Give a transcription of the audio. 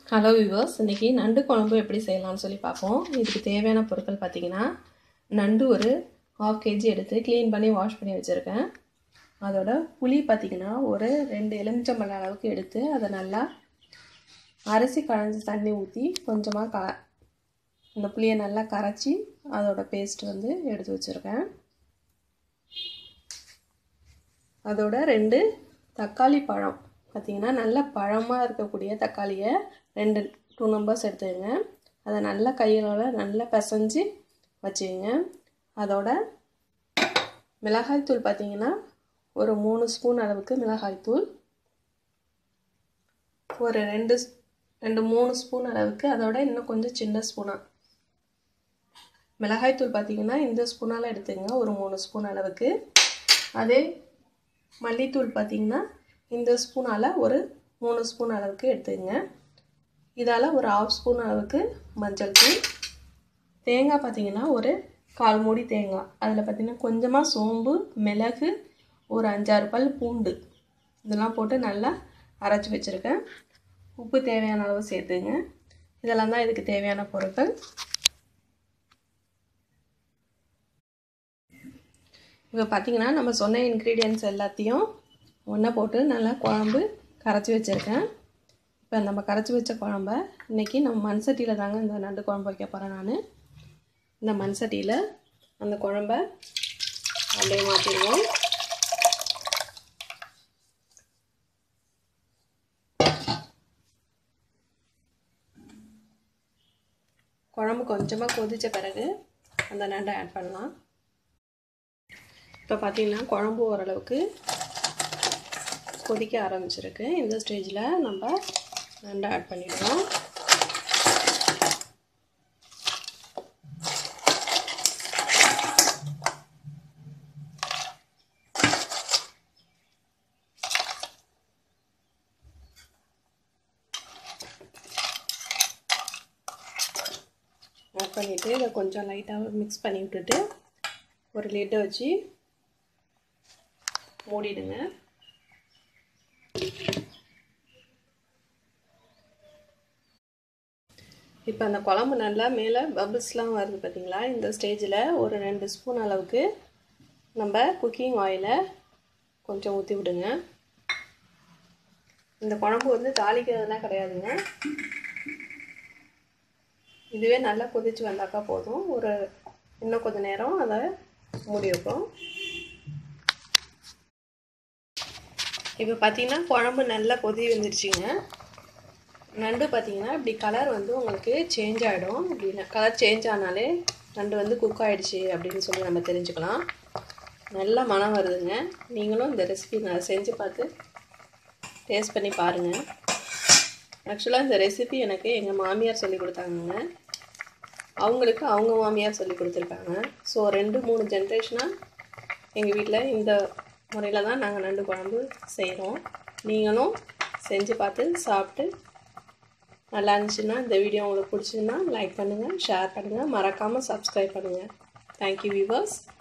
hello viewers இன்றைக்கி நண்டு குழம்பு எப்படி செய்யலாம்னு சொல்லி பார்ப்போம் இதுக்கு தேவையான பொருட்கள் பார்த்தீங்கன்னா நண்டு ஒரு ஹாஃப் கேஜி எடுத்து க்ளீன் பண்ணி வாஷ் பண்ணி வச்சுருக்கேன் அதோட புளி பார்த்திங்கன்னா ஒரு ரெண்டு எலுமிச்சம்பழம் அளவுக்கு எடுத்து அதை நல்லா அரிசி களைஞ்ச தண்ணி ஊற்றி கொஞ்சமாக க இந்த புளியை நல்லா கரைச்சி அதோட பேஸ்ட் வந்து எடுத்து வச்சுருக்கேன் அதோட ரெண்டு தக்காளி பழம் பார்த்திங்கன்னா நல்ல பழமாக இருக்கக்கூடிய தக்காளியை ரெண்டு டூ நம்பர்ஸ் எடுத்துக்கங்க அதை நல்லா கையிலோட நல்லா பிசைஞ்சு வச்சுக்கோங்க அதோட மிளகாய்த்தூள் பார்த்திங்கன்னா ஒரு மூணு ஸ்பூன் அளவுக்கு மிளகாய்த்தூள் ஒரு ரெண்டு ரெண்டு மூணு ஸ்பூன் அளவுக்கு அதோட இன்னும் கொஞ்சம் சின்ன ஸ்பூனாக மிளகாய்த்தூள் பார்த்திங்கன்னா இந்த ஸ்பூனால் எடுத்துங்க ஒரு மூணு ஸ்பூன் அளவுக்கு அதே மல்லித்தூள் பார்த்திங்கன்னா இந்த ஸ்பூனால் ஒரு மூணு ஸ்பூன் அளவுக்கு எடுத்துக்கங்க இதால் ஒரு ஆஃப் ஸ்பூன் அளவுக்கு மஞ்சள் தூள் தேங்காய் பார்த்திங்கன்னா ஒரு கால் மூடி தேங்காய் அதில் பார்த்திங்கன்னா கொஞ்சமாக சோம்பு மிளகு ஒரு அஞ்சாறு பல் பூண்டு இதெல்லாம் போட்டு நல்லா அரைச்சி வச்சுருக்கேன் உப்பு தேவையான அளவு சேர்த்துங்க இதெல்லாம் தான் இதுக்கு தேவையான பொருட்கள் இப்போ பார்த்திங்கன்னா நம்ம சொன்ன இன்க்ரீடியன்ட்ஸ் எல்லாத்தையும் ஒன்றை போட்டு நல்லா குழம்பு கரைச்சி வச்சுருக்கேன் இப்போ நம்ம கரைச்சி வச்ச குழம்ப இன்றைக்கி நம்ம மண் சட்டியில் தாங்க இந்த நண்டு குழம்பு வைக்க போகிறேன் நான் இந்த மண் சட்டியில் அந்த குழம்ப அப்படியே மாற்றிடுவோம் குழம்பு கொஞ்சமாக கொதித்த பிறகு அந்த நண்டை ஆட் பண்ணலாம் இப்போ பார்த்திங்கன்னா குழம்பு ஓரளவுக்கு கொதிக்க ஆரம்பிச்சிருக்கு இந்த ஸ்டேஜில் நம்ம நண்டை ஆட் பண்ணிடுவோம் ஆட் பண்ணிவிட்டு இதை கொஞ்சம் லைட்டாக மிக்ஸ் பண்ணி விட்டுட்டு ஒரு லிட்டை வச்சு மூடிடுங்க இப்போ அந்த குழம்பு நல்லா மேலே பபிள்ஸ்லாம் வருது பார்த்தீங்களா இந்த ஸ்டேஜில் ஒரு ரெண்டு ஸ்பூன் அளவுக்கு நம்ம குக்கிங் ஆயிலை கொஞ்சம் ஊற்றி விடுங்க இந்த குழம்பு வந்து தாளிக்கிறதுலாம் கிடையாதுங்க இதுவே நல்லா கொதித்து வந்தாக்கா போதும் ஒரு இன்னும் கொஞ்சம் நேரம் அதை மூடி வைப்போம் இப்போ பார்த்தீங்கன்னா குழம்பு நல்லா கொதி வந்துருச்சுங்க நண்டு பார்த்தீங்கன்னா இப்படி கலர் வந்து உங்களுக்கு சேஞ்ச் ஆகிடும் இப்படி கலர் சேஞ்ச் ஆனாலே நண்டு வந்து குக் ஆகிடுச்சு அப்படின்னு சொல்லி நம்ம தெரிஞ்சுக்கலாம் நல்ல மனம் வருதுங்க நீங்களும் இந்த ரெசிபி நான் செஞ்சு பார்த்து டேஸ்ட் பண்ணி பாருங்கள் ஆக்சுவலாக இந்த ரெசிபி எனக்கு எங்கள் மாமியார் சொல்லி கொடுத்தாங்கங்க அவங்களுக்கு அவங்க மாமியார் சொல்லி கொடுத்துருக்காங்க ஸோ ரெண்டு மூணு ஜென்ரேஷனாக எங்கள் வீட்டில் இந்த முறையில் தான் நாங்கள் நண்டு குழம்பு செய்கிறோம் நீங்களும் செஞ்சு பார்த்து சாப்பிட்டு நல்லா இருந்துச்சுன்னா இந்த வீடியோ உங்களுக்கு பிடிச்சிதுன்னா லைக் பண்ணுங்கள் ஷேர் பண்ணுங்கள் மறக்காமல் சப்ஸ்கிரைப் பண்ணுங்கள் தேங்க்யூ வியூவர்ஸ்